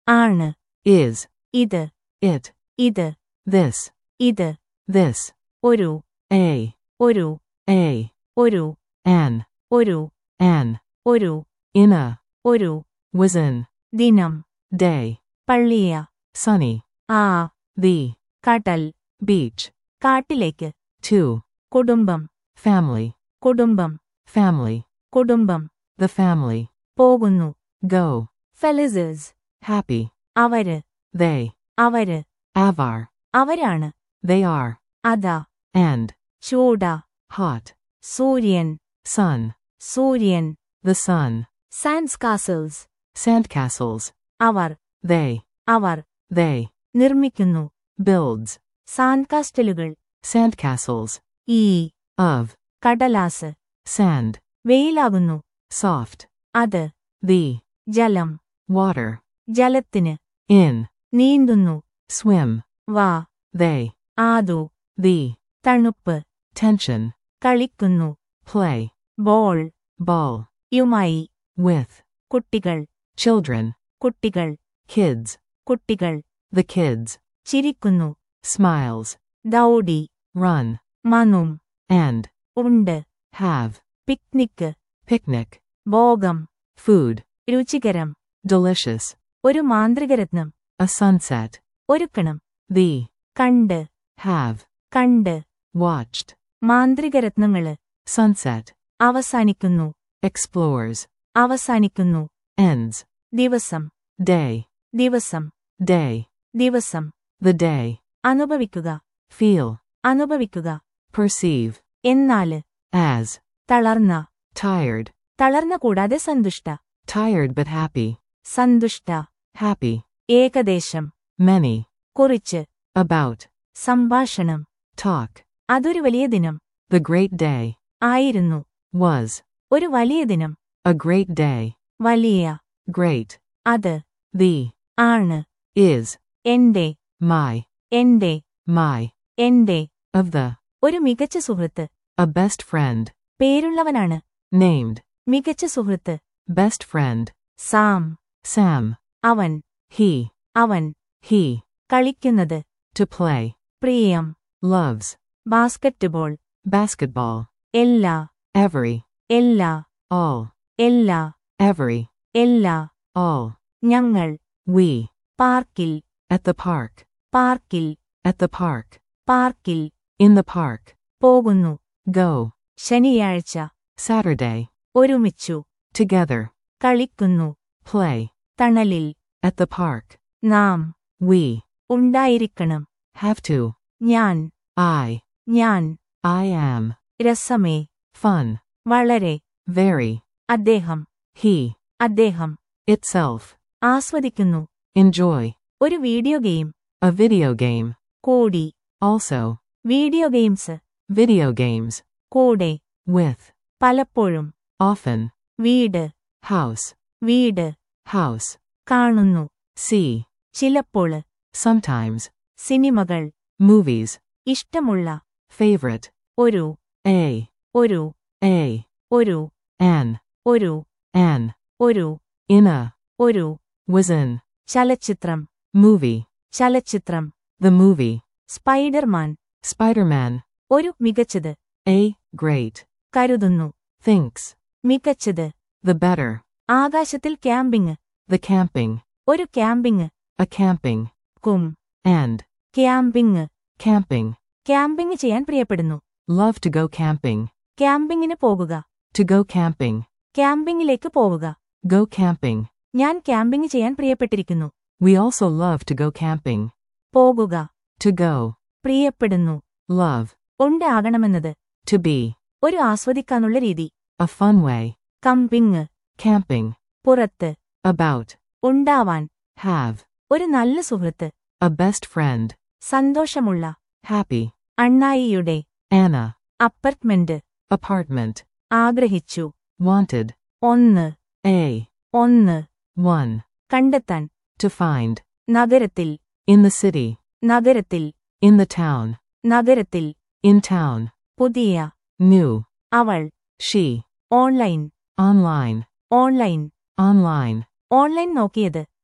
ആണ് is, ഇത് it, ഇത് this, ഇത് this, ഒരു a, ഒരു a, ഒരു an, ഒരു an, ഒരു in a, ഒരു was in, ദിനം day, പള്ളിയ sunny, ആ the, കടൽ beach, കാട്ടിലേക്ക് to, കുടുംബം family, കുടുംബം family, കുടുംബം the family, പോകുന്നു go, ഫെലിസേഴ്സ് happy, അവര് they, അവര് avar, അവരാണ് they are, അതാ and, ചൂട hot, സൂര്യൻ sun, സൂര്യൻ the sun, sandcastles sandcastles, അവർ they, അവർ they, നിർമ്മിക്കുന്നു builds, സാൻകാസ്റ്റലുകൾ sandcastles, ഈ of, കടലാസ് sand, വെയിലാകുന്നു soft, അത് the, ജലം water, ജലത്തിന് in, നീന്തുന്നു swim, വാ they, ആദു the, തണുപ്പ് tension, കളിക്കുന്നു play, ബോൾ ball, യുമായി with, കുട്ടികൾ children, കുട്ടികൾ kids, കുട്ടികൾ the kids, ചിരിക്കുന്നു smiles, ദൗഡി run, മനും and, ഉണ്ട് have, പിക്നിക് picnic, ഭോഗം food, രുചികരം delicious, ഒരു മാന്ത്രികരത്നം a sunset, ഒരുക്കണം the, കണ്ട് have, കണ്ട് watched, മാന്ത്രികരത്നങ്ങള് sunset, അവസാനിക്കുന്നു explores, അവസാനിക്കുന്നു ends, ദിവസം day, ദിവസം day, ദിവസം the day, അനുഭവിക്കുക feel, അനുഭവിക്കുക perceive, എന്നാല് as, തളർന്ന tired, തളർന്ന കൂടാതെ സന്തുഷ്ട tired but happy, സന്തുഷ്ട happy, ഏകദേശം many, കുറിച്ച് about, സംഭാഷണം talk, അതൊരു വലിയ ദിനം the great day, ആയിരുന്നു was, ഒരു വലിയ ദിനം a great day, വലിയ great, അത് the, ആണ് is, എന്റെ my, എന്റെ my, എന്റെ of the, ഒരു മികച്ച സുഹൃത്ത് a best friend, പേരുള്ളവനാണ് named, മികച്ച സുഹൃത്ത് best friend, സാം Sam, അവൻ he, അവൻ he, കളിക്കുന്നത് to play, പ്രിയം loves, ബാസ്കറ്റ്ബോൾ basketball, എല്ലാ every, എല്ലാ all, എല്ലാ every, എല്ലാ all, ഞങ്ങൾ we, പാർക്കിൽ at the park, പാർക്കിൽ at the park, പാർക്കിൽ in the park, പോകുന്നു go, ശനിയാഴ്ച Saturday, ഒരുമിച്ചു together, കളിക്കുന്നു play, തണലിൽ at the park, നാം we, ഉണ്ടായിരിക്കണം have to, ഞാൻ I, ഞാൻ I am, രസമേ fun, വളരെ very, അദ്ദേഹം he, അദ്ദേഹം itself, ആസ്വദിക്കുന്നു enjoy, ഒരു video game a video game, കൂടി also, video games video games, കൂടെ with, പലപ്പോഴും often, വീട് house, വീട് house, കാണുന്നു see, ചിലപ്പോൾ sometimes, സിനിമകൾ movies, ഇഷ്ടമുള്ള favorite, ഒരു a, ഒരു a, ഒരു an, ഒരു an, ഒരു in a, ഒരു was in, ചലച്ചിത്രം movie, ചലച്ചിത്രം the movie, സ്പൈഡർമാൻ Spider-Man, ഒരു മികച്ചത് a, great, കരുതുന്നു thinks, മികച്ചത് the better, ആകാശത്തിൽ ക്യാമ്പിംഗ് the camping, ഒരു ക്യാമ്പിംഗ് a camping, കും and, ക്യാമ്പിംഗ് camping, ക്യാമ്പിംഗ് ചെയ്യാൻ പ്രിയപ്പെടുന്നു love to go camping, ക്യാമ്പിങ്ങിന് പോകുക to go camping, ക്യാമ്പിങ്ങിലേക്ക് പോവുക go camping, ഞാൻ ക്യാമ്പിംഗ് ചെയ്യാൻ പ്രിയപ്പെട്ടിരിക്കുന്നു we also love to go camping, പോകുക to go, പ്രിയപ്പെടുന്നു love, ഉണ്ട് ആകണമെന്നത് to be, ഒരു ആസ്വദിക്കാനുള്ള രീതി a fun way, camping camping, പുറത്ത് about, ഉണ്ടാവാൻ have, ഒരു നല്ല സുഹൃത്ത് a best friend, സന്തോഷമുള്ള happy, അണ്ണായിയുടെ Anna, അപ്പാർട്ട്മെന്റ് apartment, ആഗ്രഹിച്ചു wanted, ഒന്ന് a, ഒന്ന് one, കണ്ടെത്താൻ to find, നഗരത്തിൽ in the city, നഗരത്തിൽ in the town, നഗരത്തിൽ in town, പുതിയ new, അവൾ she, online online, online online, online നോക്കിയത്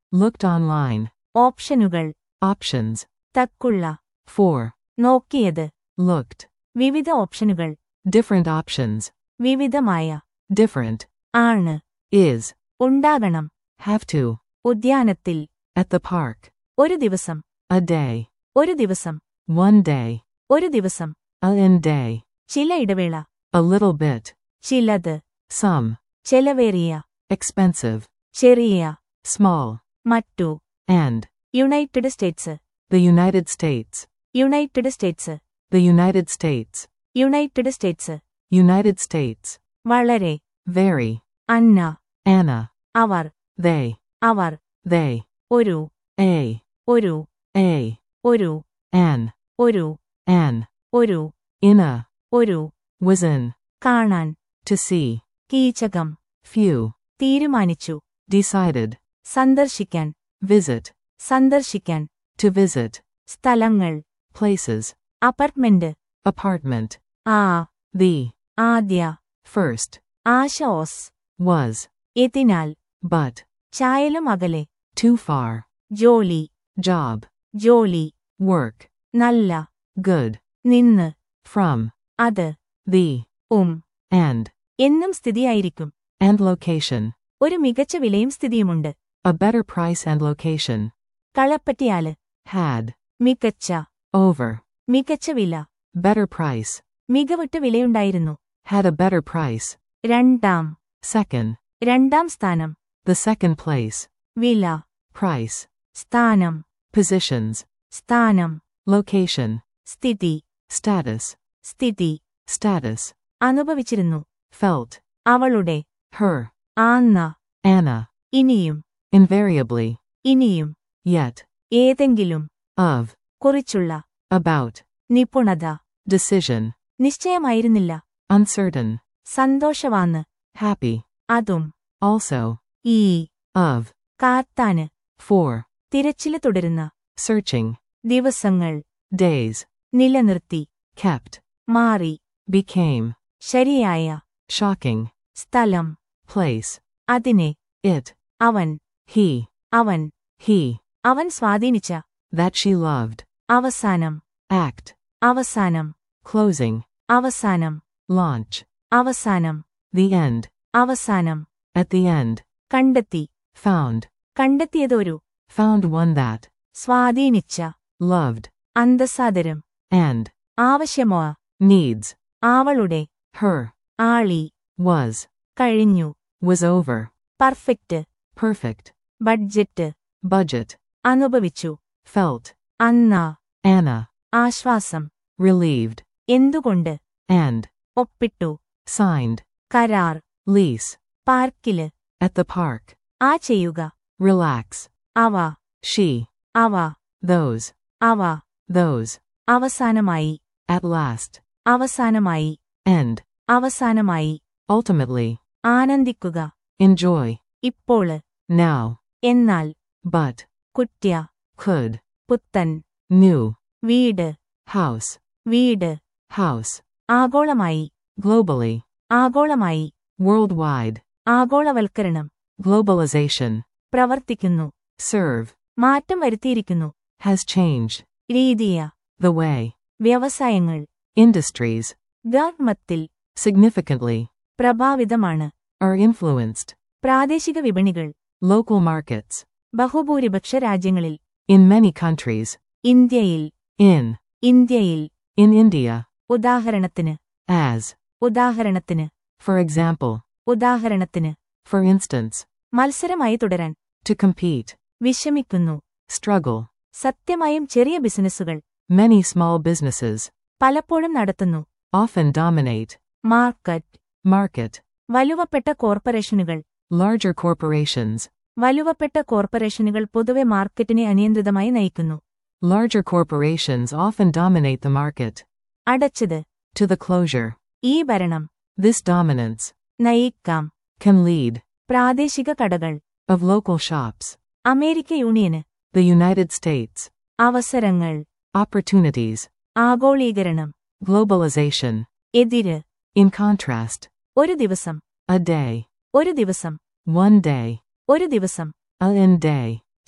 Looked online. ഓപ്ഷനുകൾ Options. തക്കുള്ള For. നോക്കിയത് Looked. വിവിധ ഓപ്ഷനുകൾ Different options. വിവിധമായ Different. ആണ് Is. ഉണ്ടാകണം Have to. ഉദ്യാനത്തിൽ At the park. ഒരു ദിവസം A day. ഒരു ദിവസം One day. ഒരു ദിവസം A in day. ചില ഇടവേള A little bit. ചിലത് Some. ചെലവേറിയ Expensive. ചെറിയ Small. മറ്റു And. United States The United States. United States The United States. United States United States. വളരെ Very. Anna Anna. അവർ They. അവർ They. ഒരു A. ഒരു A. ഒരു An. ഒരു An. ഒരു In a. ഒരു Was in. കാണാൻ To see. കീചകം Few. തീരുമാനിച്ചു Decided. സന്ദർശിക്കാൻ Visit. സന്ദർശിക്കാൻ To visit. സ്ഥലങ്ങൾ Places. Apartment Apartment. ആ The. ആദ്യ First. Asha hose Was. എതിനാൽ But. ചായലും അകലെ Too far. ജോലി Job. ജോലി Work. നല്ല Good. നിന്ന് From. അത് The. ഉം And. എന്നും സ്ഥിതിയായിരിക്കും And location. ഒരു മികച്ച വിലയും സ്ഥിതിയുമുണ്ട് A better price and location. കളപ്പറ്റിയാല് Had. മികച്ച Over. മികച്ച വില Better price. മികവുറ്റ വിലയുണ്ടായിരുന്നു Had a better price. രണ്ടാം Second. രണ്ടാം സ്ഥാനം The second place. വില Price. സ്ഥാനം Positions. സ്ഥാനം Location. സ്ഥിതി Status. സ്ഥിതി Status. അനുഭവിച്ചിരുന്നു Felt. അവളുടെ Her. ആന്ന Anna. ഇനിയും Invariably. ഇനിയും Yet. ഏതെങ്കിലും Of. കുറിച്ചുള്ള About. നിപുണത Decision. നിശ്ചയമായിരുന്നില്ല Uncertain. സന്തോഷവാന്ന് Happy. അതും Also. ഈ Of. കാത്താന് For. തിരച്ചില് തുടരുന്ന Searching. ദിവസങ്ങൾ Days. നിലനിർത്തി Kept. മാറി Became. ശരിയായ Shocking. സ്ഥലം Place. അതിനെ It. അവൻ He. അവൻ He. അവൻ സ്വാധീനിച്ച That she loved. അവസാനം Act. അവസാനം Closing. അവസാനം Launch. അവസാനം The end. അവസാനം At the end. കണ്ടെത്തി Found. കണ്ടെത്തിയതൊരു Found one that. സ്വാധീനിച്ച Loved. അന്തസാദരം And. ആവശ്യമോ Needs. അവളുടെ Her. ആളി Was. കഴിഞ്ഞു Was over. Perfect Perfect. Budget Budget. അനുഭവിച്ചു Felt. അന്ന Anna. ആശ്വാസം Relieved. എന്തുകൊണ്ട് And. ഒപ്പിട്ടു Signed. കരാർ Lease. പാർക്കില് At the park. ആ ചെയ്യുക Relax. അവ She. അവ Those. അവ Those. അവസാനമായി At last. അവസാനമായി End. അവസാനമായി Ultimately. ആനന്ദിക്കുക Enjoy. ഇപ്പോള് Now. എന്നാൽ But. കുറ്റ്യ Could. പുത്തൻ New. വീട് House. വീട് House. ആഗോളമായി Globally. ആഗോളമായി Worldwide. ആഗോളവൽക്കരണം Globalization. പ്രവർത്തിക്കുന്നു Serve. മാറ്റം വരുത്തിയിരിക്കുന്നു Has changed. രീതിയ The way. വ്യവസായങ്ങൾ Industries. ഗാർമത്തിൽ Significantly. പ്രഭാവിതമാണ് Are influenced. പ്രാദേശിക വിപണികൾ Local markets. ബഹുഭൂരിപക്ഷ രാജ്യങ്ങളിൽ In many countries. ഇന്ത്യയിൽ In. ഇന്ത്യയിൽ In India. ഉദാഹരണത്തിന് As. ഉദാഹരണത്തിന് For example. ഉദാഹരണത്തിന് For instance. മത്സരമായി തുടരാൻ To compete. വിഷമിക്കുന്നു Struggle. സത്യമായും ചെറിയ ബിസിനസ്സുകൾ Many small businesses. പലപ്പോഴും നടത്തുന്നു Often dominate. Market Market. വലുവപ്പെട്ട കോർപ്പറേഷനുകൾ Larger corporations. വലുവപ്പെട്ട കോർപ്പറേഷനുകൾ പൊതുവെ മാർക്കറ്റിനെ അനിയന്ത്രിതമായി നയിക്കുന്നു Larger corporations often dominate the market. അടച്ചത് To the closure. ഈ ഭരണം This dominance നയിക്കാം can lead പ്രാദേശിക കടകൾ of local shops. അമേരിക്ക യൂണിയന് The United States. അവസരങ്ങൾ Opportunities. ആഗോളീകരണം Globalization. എതിര് In contrast. ഒരു ദിവസം A day. ഒരു ദിവസം One day. ഒരു ദിവസം A in day.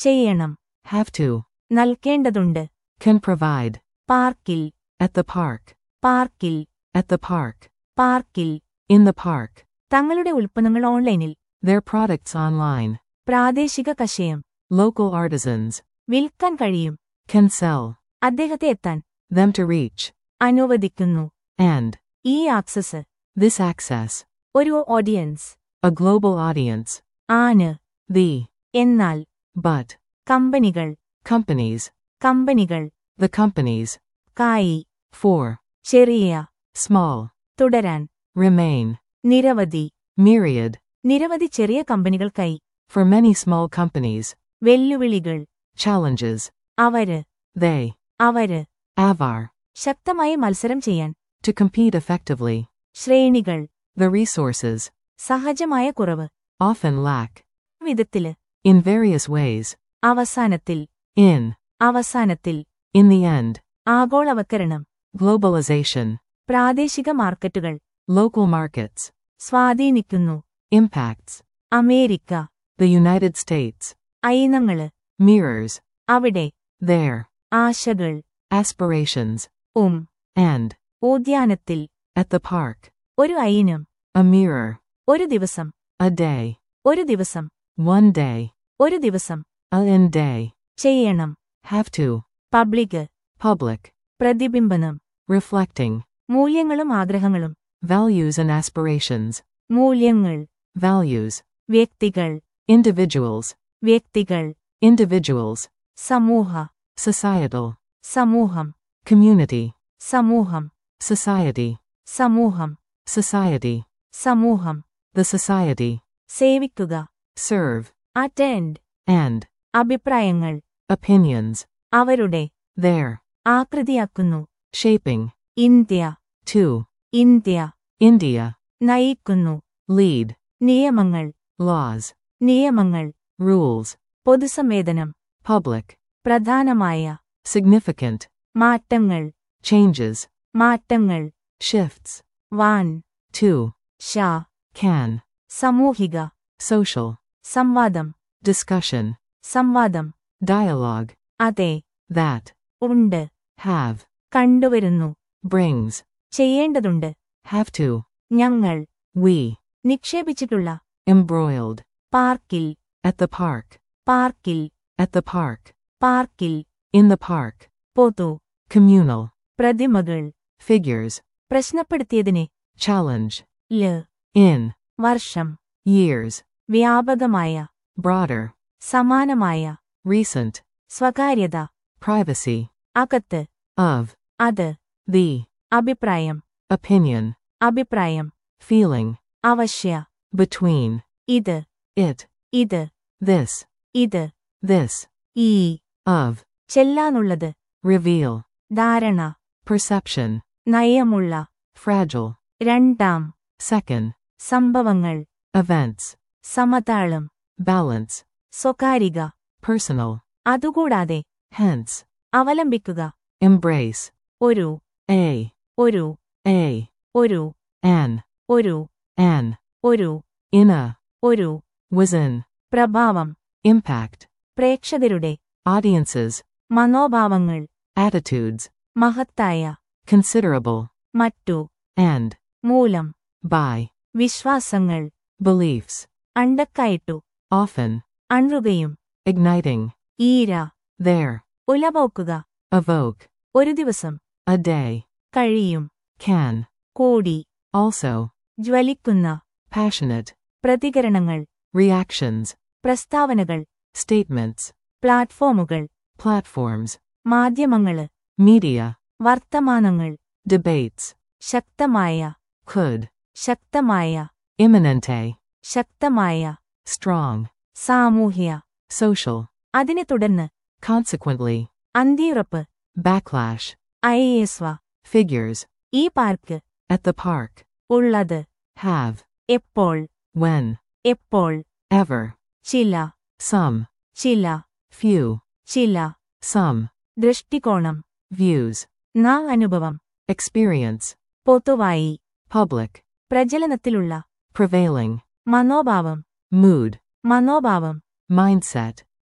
ചെയ്യണം have to, നൽകേണ്ടതുണ്ട് can provide, പാർക്കിൽ at the park, പാർക്കിൽ at the park, പാർക്കിൽ in the park, തങ്ങളുടെ ഉൽപ്പന്നങ്ങൾ ഓൺലൈനിൽ their products online, പ്രാദേശിക കഷയം local artisans, വിൽക്കാൻ കഴിയും can sell, അദ്ദേഹത്തെ എത്താൻ them to reach, അനുവദിക്കുന്നു and, ഈ ആക്സസ് this access, ഒരു ഓഡിയൻസ് a global audience, ആണ് the, എന്നാൽ but, കമ്പനികൾ companies, കമ്പനികൾ the companies, കായി for, ചെറിയ small, തുടരാൻ remain, നിരവധി myriad, നിരവധി ചെറിയ കമ്പനികൾക്കായി for many small companies, വെല്ലുവിളികൾ challenges, അവര് they, അവര് avar, ശക്തമായി മത്സരം ചെയ്യാൻ to compete effectively, ശ്രേണികൾ the resources, സഹജമായ കുറവ് often lack, വിധത്തില് in various ways, അവസാനത്തിൽ in, അവസാനത്തിൽ in the end, ആഗോളവൽക്കരണം globalization, പ്രാദേശിക മാർക്കറ്റുകൾ local markets, സ്വാധീനിക്കുന്നു impacts, America the United States, ഐനങ്ങള് mirrors, അവിടെ there, ആശകൾ aspirations, ഉം and, ഉദ്യാനത്തിൽ at the park, ഒരു ഐനം a mirror, ഒരു ദിവസം a day, ഒരു ദിവസം one day, ഒരു ദിവസം a in day, ചെയ്യണം have to, പബ്ലിക് public, പ്രതിബിംബനം reflecting, മൂല്യങ്ങളും ആഗ്രഹങ്ങളും values and aspirations, മൂല്യങ്ങൾ values, വ്യക്തികൾ individuals, വ്യക്തികൾ individuals, സമൂഹ societal, സമൂഹം community, സമൂഹം society, സമൂഹം society, സമൂഹം the society, സേവിക്കുക serve, അറ്റൻഡ് and, അഭിപ്രായങ്ങൾ opinions, അവരുടെ there, ആകൃതിയാക്കുന്നു shaping, India to, India India, നയിക്കുന്നു lead, നിയമങ്ങൾ laws, നിയമങ്ങൾ rules, പൊതുസംവേദനം public, പ്രധാനമായ significant, മാറ്റങ്ങൾ changes, മാറ്റങ്ങൾ shifts, വാൻ to, ഷാ can, സമൂഹിക social, സംവാദം discussion, സംവാദം dialogue, അതെ that, ഉണ്ട് have, കണ്ടുവരുന്നു brings, ചെയ്യേണ്ടതുണ്ട് have to, ഞങ്ങൾ we, നിക്ഷേപിച്ചിട്ടുള്ള embroiled, പാർക്കിൽ at the park, പാർക്കിൽ at the park, പാർക്കിൽ in the park, പൊതു communal, പ്രതിമകൾ figures, പ്രശ്നപ്പെടുത്തിയതിനെ challenge, ല് in, വർഷം years, വ്യാപകമായ broader, സമാനമായ recent, സ്വകാര്യത privacy, അകത്ത് of, അത് the, അഭിപ്രായം opinion, അഭിപ്രായം feeling, അവശ്യ between, ഇത് it, ഇത് this, ഇത് this, ഈ of, ചെല്ലാനുള്ളത് reveal, ധാരണ perception, നയമുള്ള fragile, രണ്ടാം second, സംഭവങ്ങൾ events, സമതാളം balance, സ്വകാരിക personal, അതുകൂടാതെ hence, അവലംബിക്കുക embrace, ഒരു a, ഒരു a, ഒരു an, ഒരു an, ഒരു in a, ഒരു was in, പ്രഭാവം impact, പ്രേക്ഷകരുടെ audiences, മനോഭാവങ്ങൾ attitudes, മഹത്തായ considerable, മറ്റു and, മൂലം by, വിശ്വാസങ്ങൾ beliefs, അണ്ടക്കായിട്ടു often, അണുകയും igniting, ഈര there, ഉലപോക്കുക evoke, ഒരു ദിവസം a day, കഴിയും can, കൂടി also, ജ്വലിക്കുന്ന passionate, പ്രതികരണങ്ങൾ reactions, പ്രസ്താവനകൾ statements, പ്ലാറ്റ്ഫോമുകൾ platforms, മാധ്യമങ്ങള് media, വർത്തമാനങ്ങൾ debates, ശക്തമായ could, ശക്തമായ imminente, ശക്തമായ strong, സാമൂഹ്യ social, അതിനെ തുടർന്ന് consequently, അന്തിയുറപ്പ് backlash, ഐഎസ്വ figures, ഈ പാർക്ക് at the park, ഉള്ളത് have, എപ്പോൾ when, എപ്പോൾ ever, ചില some, ചില few, ചില some, ദൃഷ്ടികോണം views, നാ അനുഭവം experience, പൊതുവായി public, പ്രചലനത്തിലുള്ള prevailing, മനോഭാവം mood, മനോഭാവം mindset,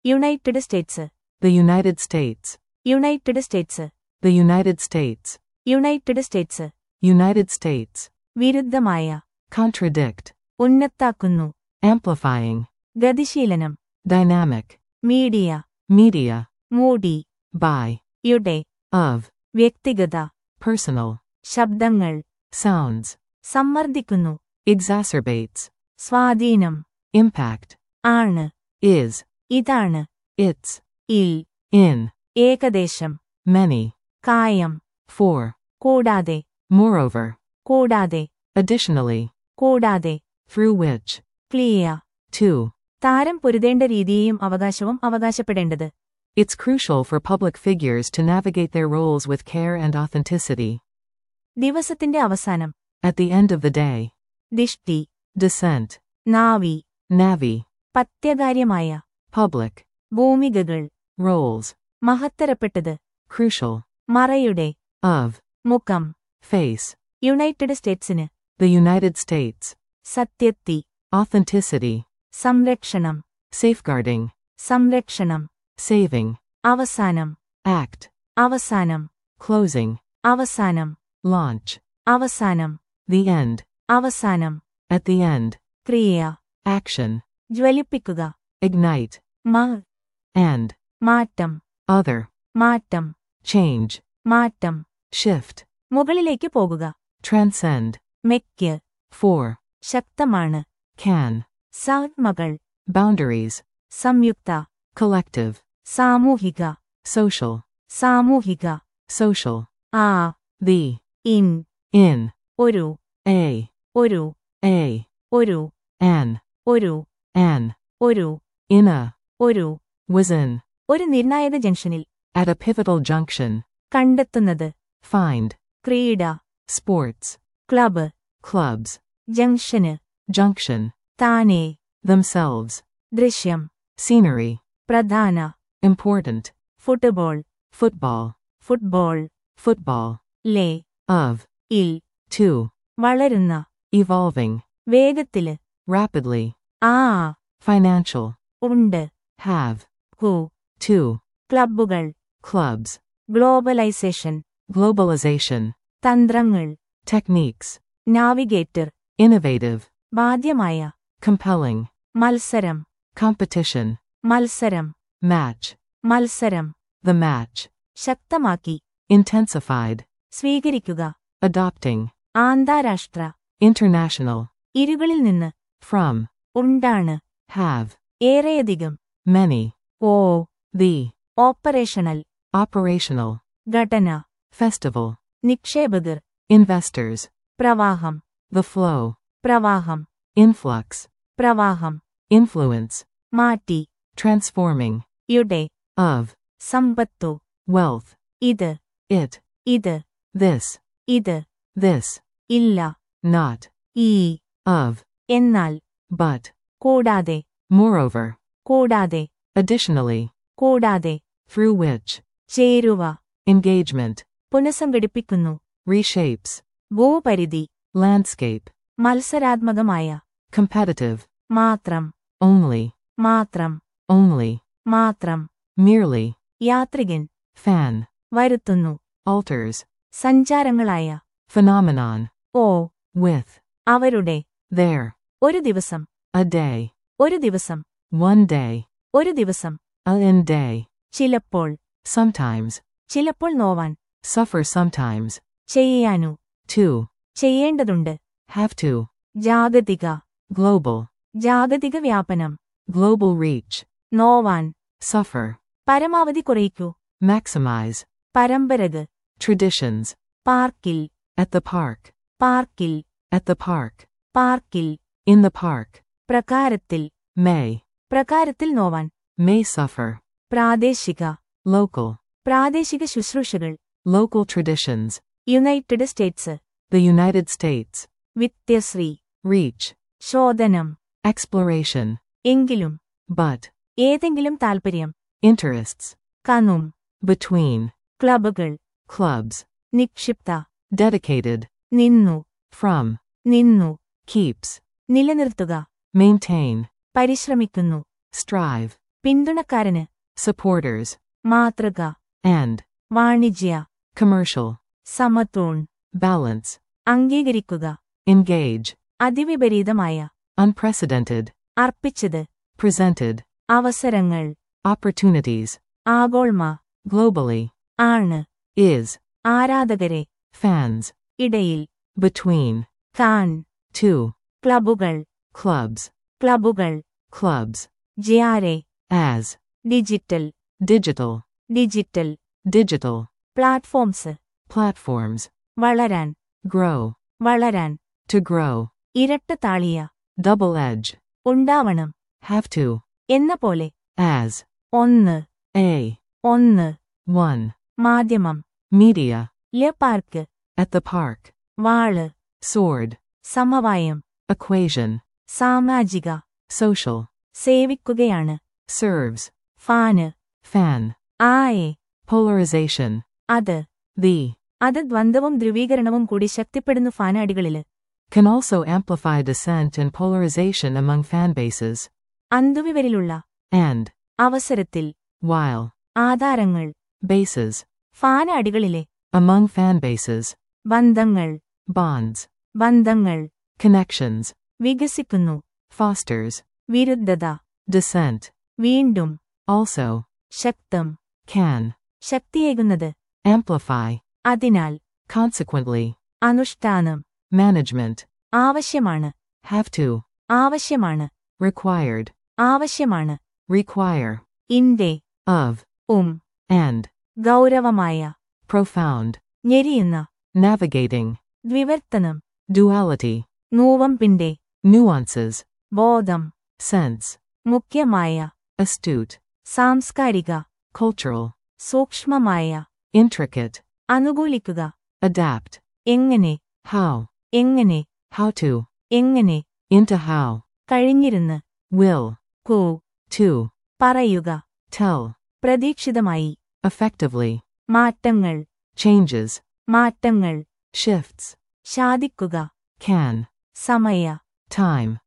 United States The United States. United States The United States. United States United States. വിരുദ്ധമായ Contradict. ഉന്നത്താക്കുന്നു Amplifying. ഗതിശീലനം Dynamic. Media Media. മൂടി By. യുടെ Of. വ്യക്തിഗത Personal. ശബ്ദങ്ങൾ Sounds. സമ്മർദ്ദിക്കുന്നു Exacerbates. സ്വാധീനം Impact. ആണ് Is. ഇതാണ് It's. ഇൽ In. ഏകദേശം Many. കായം For. കൂടാതെ Moreover. കൂടാതെ Additionally. കൂടാതെ Through which. KLIA To. താരം പൊരുതേണ്ട രീതിയെയും അവകാശവും അവകാശപ്പെടേണ്ടത് It's crucial for public figures to navigate their roles with care and authenticity. ദിവസത്തിന്റെ അവസാനം At the end of the day. ദിഷ്ടി Descent. Navy Navy. പത്യകാര്യമായ Public. ഭൂമികകൾ Roles. മഹത്തരപ്പെട്ടത് Crucial. മറയുടെ Of. മുഖം Face. യുണൈറ്റഡ് സ്റ്റേറ്റ്സിന് The United States. സത്യത്തി Authenticity. സംരക്ഷണം Safeguarding. സംരക്ഷണം Saving. അവസാനം Act. അവസാനം Closing. അവസാനം Launch. അവസാനം The end. അവസാനം At the end. ക്രിയ Action. ജ്വലിപ്പിക്കുക Ignite. മ And. മാറ്റം Other. മാറ്റം Change. മാറ്റം Shift. മുകളിലേക്ക് പോകുക Transcend. മെക്ക് For. ശക്തമാണ് Can. സാത്മകൾ Boundaries. സംയുക്ത Collective. സാമൂഹിക Social. സാമൂഹിക Social. ആ The. In In. ഒരു A. ഒരു A. ഒരു An. ഒരു An. ഒരു In a. ഒരു Was in. ഒരു നിർണായക ജംഗ്ഷനിൽ At a pivotal junction. കണ്ടെത്തുന്നത് Find. ക്രീഡ Sports. Club Clubs. ജംഗ്ഷന് Junction. താനേ Themselves. ദൃശ്യം Scenery. പ്രധാന Important. Football Football. Football Football. ലേ Of. ഇൽ To. വളരുന്ന Evolving. വേഗത്തില് Rapidly. ആ Financial. ഉണ്ട് Have. ഹു To. ക്ലബ്ബുകൾ Clubs. Globalisation Globalization. തന്ത്രങ്ങൾ Techniques. Navigator Innovative. ബാധ്യമായ Compelling. മത്സരം Competition. മത്സരം Match. മത്സരം The match. ശക്തമാക്കി Intensified. സ്വീകരിക്കുക Adopting. ആന്താരാഷ്ട്ര International. ഇരുകളിൽ നിന്ന് From. ഉണ്ടാണ് Have. ഏറെയധികം Many. ഓ The. Operational Operational. ഘടന Festival. നിക്ഷേപകർ Investors. പ്രവാഹം The flow. പ്രവാഹം Influx. പ്രവാഹം Influence. മാറ്റി Transforming. യുടെ Of. സമ്പത്തു Wealth. ഇത് It. ഇത് This. ഇത് This. ഇല്ല Not. ഈ Of. എന്നാൽ But. കൂടാതെ Moreover. കൂടാതെ Additionally. കൂടാതെ Through which. ചേരുവ Engagement. പുനഃസംഘടിപ്പിക്കുന്നു Reshapes. ഭൂപരിധി Landscape. മത്സരാത്മകമായ Competitive. മാത്രം Only. മാത്രം Only. മാത്രം Merely. യാത്രികൻ Fan. വരുത്തുന്നു Alters. സഞ്ചാരങ്ങളായ Phenomenon. ഓ With. അവരുടെ There. ഒരു ദിവസം A day. ഒരു ദിവസം One day. ഒരു ദിവസം A in day. ചിലപ്പോൾ Sometimes. ചിലപ്പോൾ നോവാൻ Suffer sometimes. ചെയ്യാനു To. ചെയ്യേണ്ടതുണ്ട് Have to. ജാഗതിക Global. ജാഗതിക വ്യാപനം Global reach. നോവാൻ Suffer. പരമാവധി കുറയ്ക്കൂ Maximize. പരമ്പരക് Traditions. പാർക്കിൽ At the park. പാർക്കിൽ At the park. പാർക്കിൽ In the park. പ്രകാരത്തിൽ May. പ്രകാരത്തിൽ നോവാൻ May suffer. പ്രാദേശിക Local. പ്രാദേശിക ശുശ്രൂഷകൾ Local traditions. United States The United States. വിത്യശ്രീ Reach. ശോധനം Exploration. എങ്കിലും But. ഏതെങ്കിലും താൽപ്പര്യം Interests. കനും Between. ക്ലബുകൾ Clubs. നിക്ഷിപ്ത Dedicated. നിന്നു From. നിന്നു Keeps. നിലനിർത്തുക Maintain. പരിശ്രമിക്കുന്നു Strive. പിന്തുണക്കാരന് supporters, മാതൃക and വാണിജ്യ commercial, സമതൂൺ balance, അംഗീകരിക്കുക engage, അതിവിപരീതമായ unprecedented, അർപ്പിച്ചത് presented, അവസരങ്ങൾ opportunities, ആഗോൾമ globally, ആണ് is, ആരാധകരെ fans, ഇടയിൽ between, can two, ക്ലബുകൾ clubs, ക്ലബുകൾ clubs, ജിയാരെ as, digital digital, digital digital, platforms platforms, വളരാൻ grow, വളരാൻ to grow, ഇരട്ട താളിയ double edge, ഉണ്ടാവണം have to, എന്ന പോലെ as, ഒന്ന് a, ഒന്ന് one, മാധ്യമം media, ല പാർക്ക് at the park, വാള് sword, സമവായം equation, സാമാജിക social, സേവിക്കുകയാണ് serves, ഫാന് fan, ആയെ polarization, അത് the, അത് ദ്വന്ദ്വവും ധ്രുവീകരണവും കൂടി ശക്തിപ്പെടുന്നു ഫാനടികളില് can also amplify dissent and polarization among fanbases, അന്തുവിവരിലുള്ള and, അവസരത്തിൽ while, ആധാരങ്ങൾ bases, ഫാന അടികളിലെ among fanbases, ബന്ധങ്ങൾ bonds, ബന്ധങ്ങൾ connections, വികസിക്കുന്നു fosters, വിരുദ്ധത dissent, വീണ്ടും also, ശക്തം can, ശക്തിയേകുന്നത് amplify, അതിനാൽ consequently, അനുഷ്ഠാനം management, ആവശ്യമാണ് have to, ആവശ്യമാണ് required, ആവശ്യമാണ് require, ഇന്റെ of, ഉം and, ഗൗരവമായ profound, ഞെരിയുന്ന navigating, ദ്വിവർത്തനം duality, നൂവമ്പിന്റെ nuances, ബോധം sense, മുഖ്യമായ astute, സാംസ്കാരിക cultural, സൂക്ഷ്മമായ intricate, അനുകൂലിക്കുക adapt, എങ്ങനെ how, എങ്ങനെ how to, എങ്ങനെ into how, കഴിഞ്ഞിരുന്ന് will, കൂ to, പറയുക tell, പ്രതീക്ഷിതമായി effectively, മാറ്റങ്ങൾ changes, മാറ്റങ്ങൾ shifts, ശാദിക്കുക can, സമയ time,